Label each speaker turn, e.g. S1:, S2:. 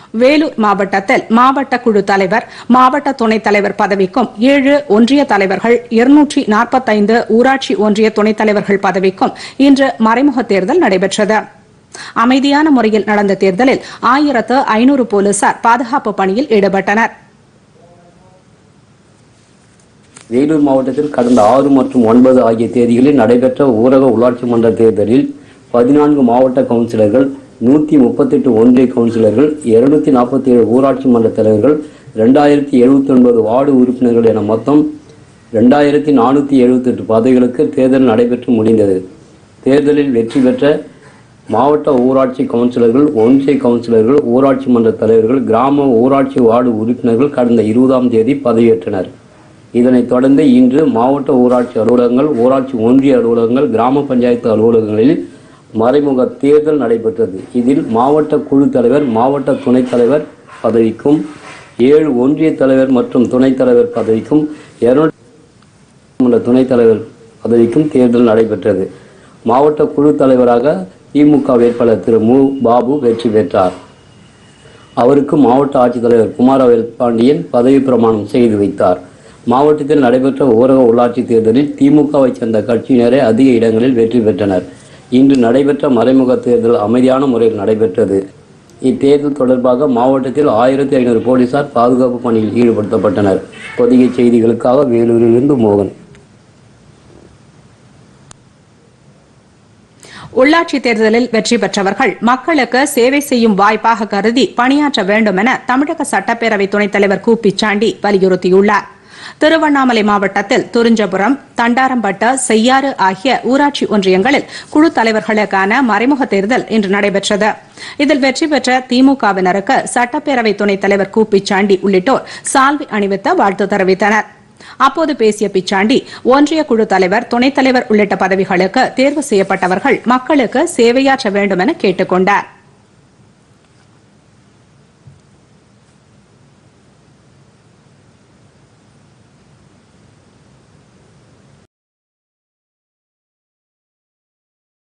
S1: வேலூர் மாவட்டத்தில் மாவட்ட குழு தலைவர் மாவட்ட துணைத் தலைவர் பதவிக்கும் ஏழு ஒன்றிய தலைவர்கள் இருநூற்றி நாற்பத்தைந்து ஊராட்சி ஒன்றிய துணைத் தலைவர்கள் பதவிக்கும் இன்று மறைமுக தேர்தல் நடைபெற்றது அமைதியான முறையில் நடந்த தேர்தலில் ஆயிரத்து ஐநூறு போலீசார் பாதுகாப்பு பணியில் ஈடுபட்டனர்
S2: வேலூர் மாவட்டத்தில் கடந்த ஆறு மற்றும் ஒன்பது ஆகிய தேதிகளில் நடைபெற்ற ஊரக உள்ளாட்சி மன்ற தேர்தலில் பதினான்கு மாவட்ட கவுன்சிலர்கள் நூற்றி முப்பத்தெட்டு ஒன்றிய கவுன்சிலர்கள் இருநூத்தி நாற்பத்தி ஏழு ஊராட்சி மன்ற தலைவர்கள் ரெண்டாயிரத்தி எழுபத்தி ஒன்பது வார்டு உறுப்பினர்கள் என மொத்தம் ரெண்டாயிரத்தி நானூற்றி எழுபத்தெட்டு பதவிகளுக்கு தேர்தல் நடைபெற்று முடிந்தது தேர்தலில் வெற்றி பெற்ற மாவட்ட ஊராட்சி கவுன்சிலர்கள் ஒன்றிய கவுன்சிலர்கள் ஊராட்சி மன்ற தலைவர்கள் கிராம ஊராட்சி வார்டு உறுப்பினர்கள் கடந்த இருபதாம் தேதி பதவியேற்றனர் இதனைத் தொடர்ந்து இன்று மாவட்ட ஊராட்சி அலுவலகங்கள் ஊராட்சி ஒன்றிய அலுவலகங்கள் கிராம பஞ்சாயத்து அலுவலகங்களில் மறைமுக தேர்தல் நடைபெற்றது இதில் மாவட்ட குழு தலைவர் மாவட்ட துணைத் தலைவர் பதவிக்கும் ஏழு ஒன்றிய தலைவர் மற்றும் துணைத் தலைவர் பதவிக்கும் இருநூற்றி துணைத் தலைவர் பதவிக்கும் தேர்தல் நடைபெற்றது மாவட்ட குழு தலைவராக திமுக வேட்பாளர் திரு மு பாபு வெற்றி பெற்றார் அவருக்கு மாவட்ட ஆட்சித்தலைவர் குமாரவேல் பாண்டியன் பதவி பிரமாணம் செய்து வைத்தார் மாவட்டத்தில் நடைபெற்ற ஊரக உள்ளாட்சி தேர்தலில் திமுகவை சேர்ந்த கட்சியினரே அதிக இடங்களில் வெற்றி பெற்றனர் இன்று நடைபெற்ற மறைமுக தேர்தல் அமைதியான முறையில் நடைபெற்றது இத்தேர்தல் தொடர்பாக மாவட்டத்தில் ஆயிரத்தி ஐநூறு போலீசார் பாதுகாப்பு பணியில் ஈடுபடுத்தப்பட்டனர் பொதிகை செய்திகளுக்காக வேலூரிலிருந்து மோகன்
S1: உள்ளாட்சி தேர்தலில் வெற்றி பெற்றவர்கள் மக்களுக்கு சேவை செய்யும் வாய்ப்பாக கருதி பணியாற்ற வேண்டும் என தமிழக சட்டப்பேரவை துணைத் தலைவர் கு பிச்சாண்டி வலியுறுத்தியுள்ளார் திருவண்ணாமலை மாவட்டத்தில் துரிஞ்சபுரம் தண்டாரம்பட்ட செய்யாறு ஆகிய ஊராட்சி ஒன்றியங்களில் குழு தலைவர்களுக்கான மறைமுக தேர்தல் இன்று நடைபெற்றது இதில் வெற்றி பெற்ற திமுகவினருக்கு சட்டப்பேரவை துணைத் தலைவர் கு பிச்சாண்டி உள்ளிட்டோர் சால்வி அணிவித்து வாழ்த்து தெரிவித்தனர் அப்போது பேசிய பிச்சாண்டி ஒன்றிய குழு தலைவர் துணைத் தலைவர் உள்ளிட்ட பதவிகளுக்கு தேர்வு செய்யப்பட்டவர்கள் மக்களுக்கு சேவையாற்ற வேண்டும் என கேட்டுக் கொண்டாா்